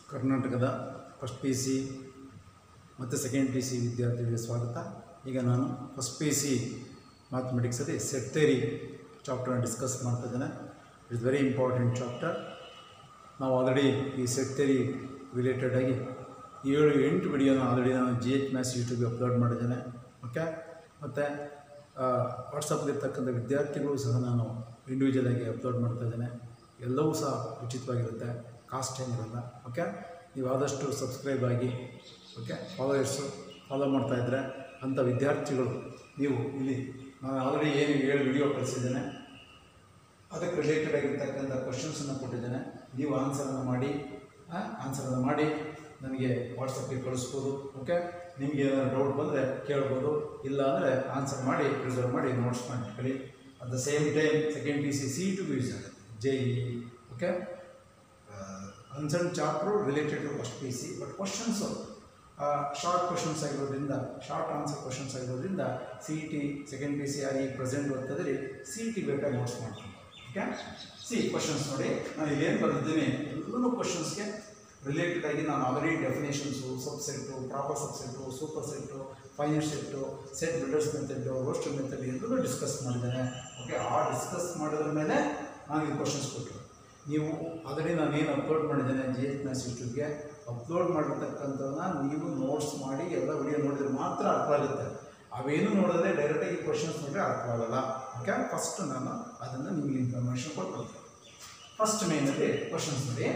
ಕರ್ನಾಟಕದ first P C ಮತ್ತು second P C ವಿದ್ಯಾರ್ಥಿಗಳಿಗೆ ಸ್ವಾಗತ ಈಗ ನಾನು ಫಸ್ಟ್ ಪಿ ಸಿ ಮ್ಯಾಥಮೆಟಿಕ್ಸಲ್ಲಿ ಸೆಟ್ ಥೇರಿ ಚಾಪ್ಟರ್ನ ಡಿಸ್ಕಸ್ ಮಾಡ್ತಾ ಇದ್ದೇನೆ ಇಟ್ಸ್ ವೆರಿ ಇಂಪಾರ್ಟೆಂಟ್ ಚಾಪ್ಟರ್ ನಾವು ಆಲ್ರೆಡಿ ಈ ಸೆಟ್ ಥೇರಿ ರಿಲೇಟೆಡ್ ಆಗಿ ಏಳು ಎಂಟು ವಿಡಿಯೋನ ಆಲ್ರೆಡಿ ನಾನು ಜಿ ಎಚ್ ಮ್ಯಾಥ್ಸ್ ಯೂಟ್ಯೂಬ್ಗೆ ಅಪ್ಲೋಡ್ ಮಾಡಿದ್ದೇನೆ ಓಕೆ ಮತ್ತು ವಾಟ್ಸಪ್ಪಲ್ಲಿರ್ತಕ್ಕಂಥ ವಿದ್ಯಾರ್ಥಿಗಳು ಸಹ ನಾನು ಇಂಡಿವಿಜುವಲ್ ಆಗಿ ಅಪ್ಲೋಡ್ ಮಾಡ್ತಾ ಇದ್ದೇನೆ ಎಲ್ಲವೂ ಸಹ ಉಚಿತವಾಗಿರುತ್ತೆ ಕಾಸ್ಟ್ ಏನಿರಲ್ಲ ಓಕೆ ನೀವು ಆದಷ್ಟು ಸಬ್ಸ್ಕ್ರೈಬ್ ಆಗಿ ಓಕೆ ಫಾಲೋಯರ್ಸು ಫಾಲೋ ಮಾಡ್ತಾಯಿದ್ರೆ ಅಂಥ ವಿದ್ಯಾರ್ಥಿಗಳು ನೀವು ಇಲ್ಲಿ ನಾನು ಆಲ್ರೆಡಿ ಏನು ಏಳು ವಿಡಿಯೋ ಕಳಿಸಿದ್ದೇನೆ ಅದಕ್ಕೆ ರಿಲೇಟೆಡ್ ಆಗಿರ್ತಕ್ಕಂಥ ಕ್ವಶನ್ಸನ್ನು ಕೊಟ್ಟಿದ್ದೇನೆ ನೀವು ಆನ್ಸರನ್ನು ಮಾಡಿ ಆನ್ಸರನ್ನು ಮಾಡಿ ನನಗೆ ವಾಟ್ಸಪ್ಗೆ ಕಳಿಸ್ಬೋದು ಓಕೆ ನಿಮಗೆ ಏನಾದ್ರು ಡೌಟ್ ಬಂದರೆ ಕೇಳ್ಬೋದು ಇಲ್ಲ ಅಂದರೆ ಆನ್ಸರ್ ಮಾಡಿ ಪ್ರಿಸರ್ವ್ ಮಾಡಿ ನೋಟ್ಸ್ ಮಾಡಿಟ್ಕೊಳ್ಳಿ at the same time second P C C to use ಆಗುತ್ತೆ ಜೆ ಇ ಓಕೆ ಅನ್ಸರ್ನ್ chapter related to first P C but questions short questions ಆಗಿರೋದ್ರಿಂದ ಶಾರ್ಟ್ ಆನ್ಸರ್ ಕ್ವಶನ್ಸ್ ಆಗಿರೋದ್ರಿಂದ C E T second P C ಆಗಿ present ಓದ್ತದ್ರಿ C E T ಬೇಕಾಗಿ notes ಮಾಡ್ಕೊಂಡು okay C questions ನೋಡಿ ನಾನು ಇಲ್ಲೇನು ಬರೆದಿದ್ದೀನಿ ಎಲ್ಲೂ ಕ್ವಶನ್ಸ್ಗೆ ರಿಲೇಟೆಡ್ ಆಗಿ ನಾನು already definitions subset proper subset super set final set set builders method roster method ಎಲ್ಲರೂ ಡಿಸ್ಕಸ್ ಮಾಡಿದ್ದೇನೆ ಓಕೆ ಆ ಡಿಸ್ಕಸ್ ಮಾಡೋದ್ರ ಮೇಲೆ ನಾನು ಈ ಕ್ವಶನ್ಸ್ ಕೊಟ್ಟರು ನೀವು ಆಲ್ರೆಡಿ ನಾನೇನು ಅಪ್ಲೋಡ್ ಮಾಡಿದ್ದೇನೆ ಜಿ ಎಚ್ ಮ್ಯಾಥ್ಸ್ ಯೂಟ್ಯೂಬ್ಗೆ ಅಪ್ಲೋಡ್ ಮಾಡಿರ್ತಕ್ಕಂಥದ್ದನ್ನ ನೀವು ನೋಟ್ಸ್ ಮಾಡಿ ಎಲ್ಲ ವಿಡಿಯೋ ನೋಡಿದ್ರೆ ಮಾತ್ರ ಅರ್ಥ ಆಗುತ್ತೆ ಅವೇನು ನೋಡಿದ್ರೆ ಡೈರೆಕ್ಟಾಗಿ ಕ್ವಶನ್ಸ್ ನೋಡಿದ್ರೆ ಅರ್ಥವಾಗಲ್ಲ ಓಕೆ ಫಸ್ಟ್ ನಾನು ಅದನ್ನು ನಿಮಗೆ ಇನ್ಫಾರ್ಮೇಷನ್ ಕೊಟ್ಕೊಳ್ತೇನೆ ಫಸ್ಟ್ ಮೇನಲ್ಲಿ ಕ್ವಶನ್ಸ್ ನೋಡಿ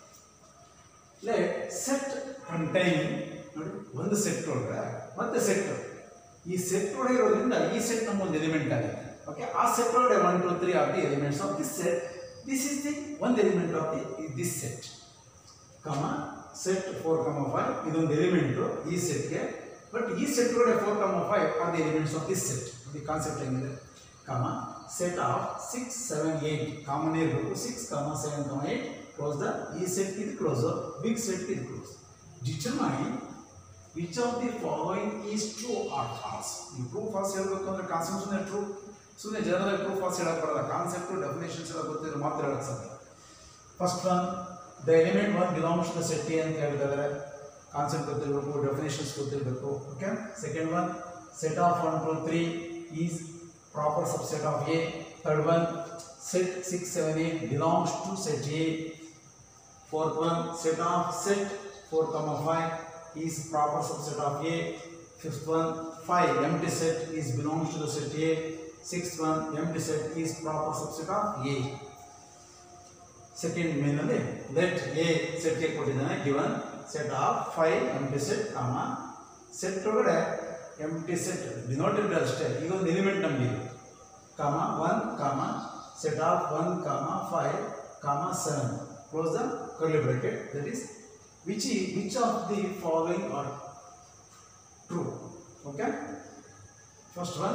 ಲೇ ಸೆಟ್ ಕಂಟೈನ್ ನೋಡಿ ಒಂದು ಸೆಟ್ ಒಳಗೆ ಮತ್ತೆ ಸೆಟ್ ಈ ಸೆಟ್ ಒಳಗೆ ಇರೋದ್ರಿಂದ ಈ ಸೆಟ್ ನಮ್ಮ ಒಂದು ಎಲಿಮೆಂಟ್ ಆಗಿದೆ ಓಕೆ ಆ ಸೆಟ್ ಒಳಗಡೆ one two three are the elements of this set this is the ಒಂದು element of the this set comma set four comma five ಇದೊಂದು ಎಲಿಮೆಂಟು ಈ ಸೆಟ್ಗೆ ಬಟ್ ಈ ಸೆಟ್ ಒಳಗಡೆ four comma five are the elements of this set ಈ concept ಹೆಂಗಿದೆ comma set of six seven eight common ಇರಬೇಕು six comma seven comma eight close the ಈ set ಇದು ಕ್ಲೋಸ್ ಬಿಗ್ ಸೆಟ್ ಇದು close determine which of the following is true or false ನೀವು true false ಹೇಳಬೇಕು ಅಂದರೆ concept ಸುಮ್ಮನೆ true ಸುಮ್ಮನೆ general true falls ಹೇಳಕ್ಕೆ ಬರಲ್ಲ ಕಾನ್ಸೆಪ್ಟು ಡೆಫಿನೇಷನ್ಸ್ ಎಲ್ಲ ಗೊತ್ತಿದ್ರೆ ಮಾತ್ರ ಹೇಳಕ್ಕೆ ಸಾಧ್ಯ first one the element one belongs to the set A ಅಂತ ಹೇಳಿದ್ದಾರೆ ಕಾನ್ಸೆಪ್ಟ್ ಗೊತ್ತಿರಬೇಕು ಡೆಫಿನೇಷನ್ಸ್ ಗೊತ್ತಿರಬೇಕು okay second one set of one two three is proper subset of A third one set six seven eight belongs to set A fourth one set of set 4 comma 5 is proper subset of a fifth one 5 empty set is belongs to the set a sixth one empty set is proper subset of a second ಮೇನಲ್ಲಿ let a set ಗೆ ಕೊಟ್ಟಿದ್ದಾನೆ given set of 5 empty set comma set ಒಳಗಡೆ empty set denoted ಅಷ್ಟೇ ಈಗ ಒಂದು element ನಮಗೆ ಕಾಮ 1 ಕಾಮ set of 1 comma 5 comma 7 close the curly bracket that is which is, which of the following are true okay first one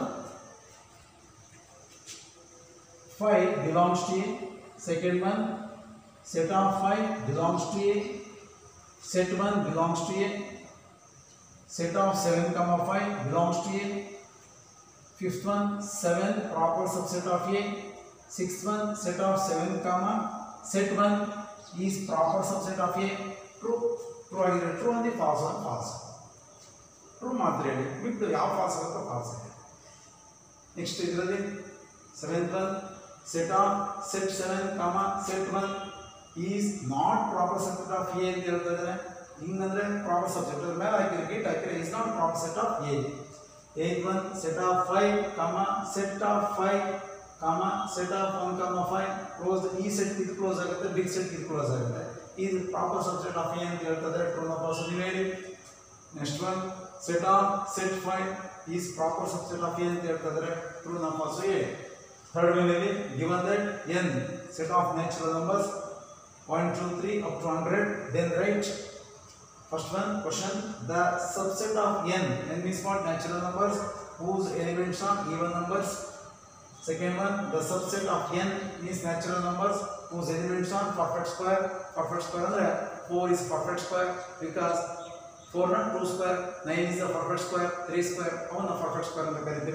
5 belongs to a second one set of 5 belongs to a set 1 belongs to a set of 7 comma 5 belongs to a fifth one 7 proper subset of a sixth one set of 7 comma set 1 is proper subset of a true true ಆಗಿದ್ರೆ true ಅಂದ್ರೆ false ಅಂದ್ರೆ false true ಮಾತ್ರ ಹೇಳಿ ಬಿಟ್ಟು ಯಾವ falls ಆಗುತ್ತೋ falls ಹೇಳಿ next ಇದರಲ್ಲಿ seventh one set of set seven comma set one is not proper subject of A ಅಂತ ಹೇಳ್ತಾ ಇದ್ದಾರೆ ಹಿಂಗಂದ್ರೆ ಪ್ರಾಪರ್ ಸಬ್ಜೆಕ್ಟ್ ಅದ್ರ ಮೇಲೆ ಹಾಕಿದ್ರೆ ಗಿಟ್ ಹಾಕಿದ್ರೆ is not proper set of A eighth one set of five comma set of five comma set of one comma five close ಈ set ಇದು ಕ್ಲೋಸ್ ಆಗುತ್ತೆ ಬಿಗ್ ಸೆಟ್ ಇದು ಕ್ಲೋಸ್ ಆಗುತ್ತೆ ಇದು ಪ್ರಾಪರ್ ಸಬ್ಜೆಕ್ಟ್ ಆಫ್ ಎ ಅಂತ ಹೇಳ್ತಾರೆ true false ನೀವು ಹೇಳಿ next one set of set five is proper subject of A ಅಂತ ಹೇಳ್ತಾರೆ ಟ್ರೂ ಫಾಲ್ಸ್ ಹೇಳಿ ಥರ್ಡ್ ವೇನಲ್ಲಿ given that N set of natural numbers one two three up to hundred then right First one question the subset of n n means what natural numbers whose elements are even numbers second one the subset of n is natural numbers whose elements are perfect square perfect square ಅಂದ್ರೆ 4 is perfect square because 4 not 2 square 9 is the perfect square 3 square ಅವನ್ನ perfect square ಅಂತ ಕರಿತೀವಿ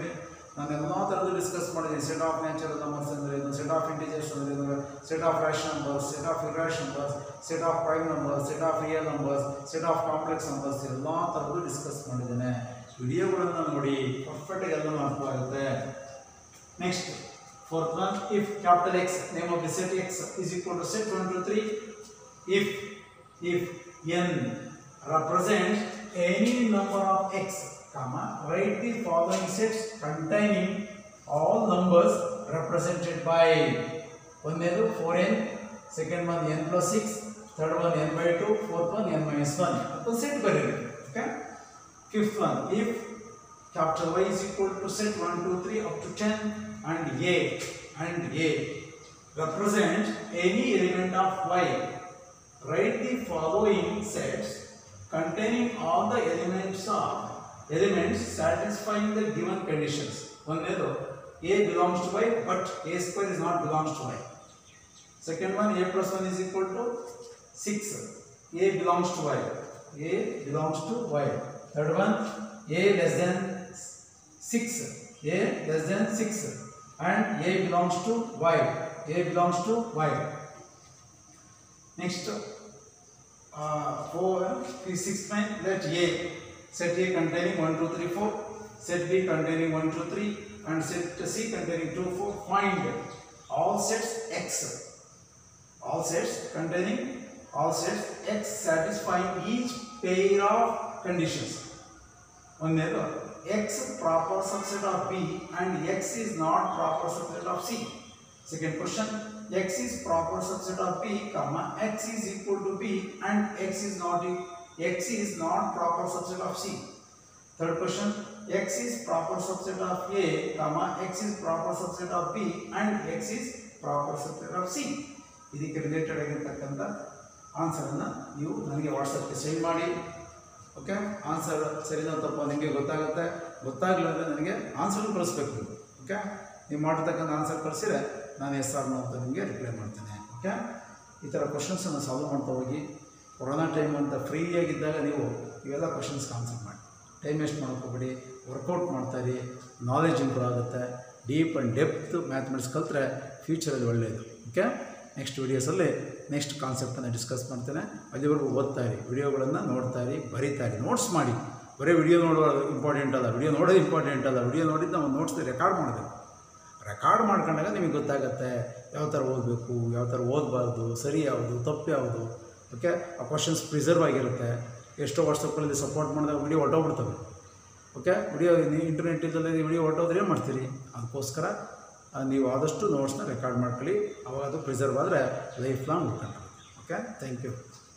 ನಾನು ಎಲ್ಲ ಥರದ್ದು discuss ಮಾಡಿದ್ದೀನಿ set of natural numbers ಅಂದರೆ ಏನು ಸೆಟ್ ಆಫ್ ಇಂಟಿಜರ್ಸ್ ಅಂದರೆ ಏನು set of rational numbers set of irrational numbers set of prime numbers set of real numbers set of complex numbers ಎಲ್ಲ ಥರದ್ದು ಡಿಸ್ಕಸ್ ಮಾಡಿದ್ದೇನೆ ವಿಡಿಯೋಗಳನ್ನು ನೋಡಿ ಪರ್ಫೆಕ್ಟಾಗಿ ಎಲ್ಲ ಅರ್ಥವಾಗುತ್ತೆ next fourth one if capital X name of the set X is equal to set 1 2 3 if if n represents any number of x comma write the following sets containing all numbers represented by ಒಂದನೇದು four N second one N plus six third one N by two fourth one N minus one ಅಥವಾ set ಬರೀರಿ okay fifth one if capital Y is equal to set 1, 2, 3 up to 10 and A and A represent any element of Y. Write the following sets containing all the elements of elements satisfying the given conditions. One is A belongs to Y but A square is not belongs to Y. Second one A plus 1 is equal to 6. A belongs to Y. A belongs to Y. Third one A less than 6 a less than 6 and a belongs to y a belongs to y next uh, 4 6 9 let a set a containing 1 2 3 4 set b containing 1 2 3 and set c containing 2 4 find all sets x all sets containing all sets x satisfying each pair of conditions ಒಂದನೇದು x proper subset of B and x is not proper subset of C. Second question, x is proper subset of B, comma x is equal to B and x is not e- x is not proper subset of C. Third question, x is proper subset of A, comma x is proper subset of B and x is proper subset of C. ಇದಕ್ಕೆ related ಆಗಿರ್ತಕ್ಕಂಥ ಆನ್ಸರನ್ನು ನೀವು ನನಗೆ ವಾಟ್ಸಪ್ಗೆ send ಮಾಡಿ okay answer ಸರಿನೋ ತಪ್ಪೋ ನಿಮಗೆ ಗೊತ್ತಾಗುತ್ತೆ ಗೊತ್ತಾಗಲಿಲ್ಲ ಅಂದರೆ ನನಗೆ ಆನ್ಸರ್ ಕಳಿಸ್ಬೇಕು ನೀವು ಓಕೆ ನೀವು ಮಾಡಿರ್ತಕ್ಕಂಥ ಆನ್ಸರ್ ಕಳಿಸಿದ್ರೆ ನಾನು ಎಸ್ ಆರ್ ಅಂತ ನಿಮಗೆ ರಿಪ್ಲೈ ಮಾಡ್ತೇನೆ ಓಕೆ ಈ ಥರ ಕ್ವಶನ್ಸನ್ನು ಸಾಲ್ವ್ ಮಾಡ್ತಾ ಹೋಗಿ ಕೊರೋನಾ ಟೈಮ್ ಅಂತ ಫ್ರೀಯಾಗಿದ್ದಾಗ ನೀವು ಇವೆಲ್ಲ ಕ್ವಶನ್ಸ್ಗೆ ಆನ್ಸರ್ ಮಾಡಿ ಟೈಮ್ ವೇಸ್ಟ್ ಮಾಡ್ಕೋಬೇಡಿ ವರ್ಕೌಟ್ ಮಾಡ್ತಾಯಿರಿ ನಾಲೆಜ್ ಇಂಪ್ರೂವ್ ಆಗುತ್ತೆ ಡೀಪ್ ಆ್ಯಂಡ್ ಡೆಪ್ತ್ ಮ್ಯಾಥಮೆಟಿಕ್ಸ್ ಕಲಿತ್ರೆ ಫ್ಯೂಚರಲ್ಲಿ ಒಳ್ಳೆಯದು ಓಕೆ ನೆಕ್ಸ್ಟ್ ವೀಡಿಯೋಸಲ್ಲಿ ನೆಕ್ಸ್ಟ್ ಕಾನ್ಸೆಪ್ಟನ್ನು ಡಿಸ್ಕಸ್ ಮಾಡ್ತೇನೆ ಅಲ್ಲಿವರೆಗೂ ಓದ್ತಾ ಇರಿ ವಿಡಿಯೋಗಳನ್ನು ನೋಡ್ತಾ ಇರಿ ಬರೀತಾ ಇರಿ ನೋಟ್ಸ್ ಮಾಡಿ ಬರೀ ವಿಡಿಯೋ ನೋಡೋದು ಇಂಪಾರ್ಟೆಂಟ್ ಅಲ್ಲ ವಿಡಿಯೋ ನೋಡೋದು ಇಂಪಾರ್ಟೆಂಟ್ ಅಲ್ಲ ವಿಡಿಯೋ ನೋಡಿದ್ದು ನಾವು ನೋಟ್ಸ್ ರೆಕಾರ್ಡ್ ಮಾಡಬೇಕು ರೆಕಾರ್ಡ್ ಮಾಡ್ಕೊಂಡಾಗ ನಿಮಗೆ ಗೊತ್ತಾಗುತ್ತೆ ಯಾವ ಥರ ಓದಬೇಕು ಯಾವ ಥರ ಓದಬಾರ್ದು ಸರಿ ಯಾವುದು ತಪ್ಪು ಯಾವುದು ಓಕೆ ಆ ಕ್ವಶನ್ಸ್ ಪ್ರಿಸರ್ವ್ ಆಗಿರುತ್ತೆ ಎಷ್ಟೋ ವಾಟ್ಸಪ್ಪಲ್ಲಿ ಸಪೋರ್ಟ್ ಮಾಡಿದಾಗ ವಿಡಿಯೋ ಹೊಟ್ಟೋಗ್ಬಿಡ್ತವೆ ಓಕೆ ವಿಡಿಯೋ ಇಂಟರ್ನೆಟ್ ಇದ್ದಲ್ಲೇ ವಿಡಿಯೋ ಹೊಟ್ಟೋದ್ರೆ ಏನು ಮಾಡ್ತೀರಿ ಅದಕ್ಕೋಸ್ಕರ ಆ, ನೀವು ಆದಷ್ಟು ನೋಟ್ಸ್ನ ರೆಕಾರ್ಡ್ ಮಾಡ್ಕೊಳ್ಳಿ ಅವಾಗ ಅದು ಪ್ರಿಸರ್ವ್ ಆದರೆ ಲೈಫ್ ಲಾಂಗ್ ಉಳ್ಕೊಂಡ್ರೆ ಓಕೆ ಥ್ಯಾಂಕ್ ಯು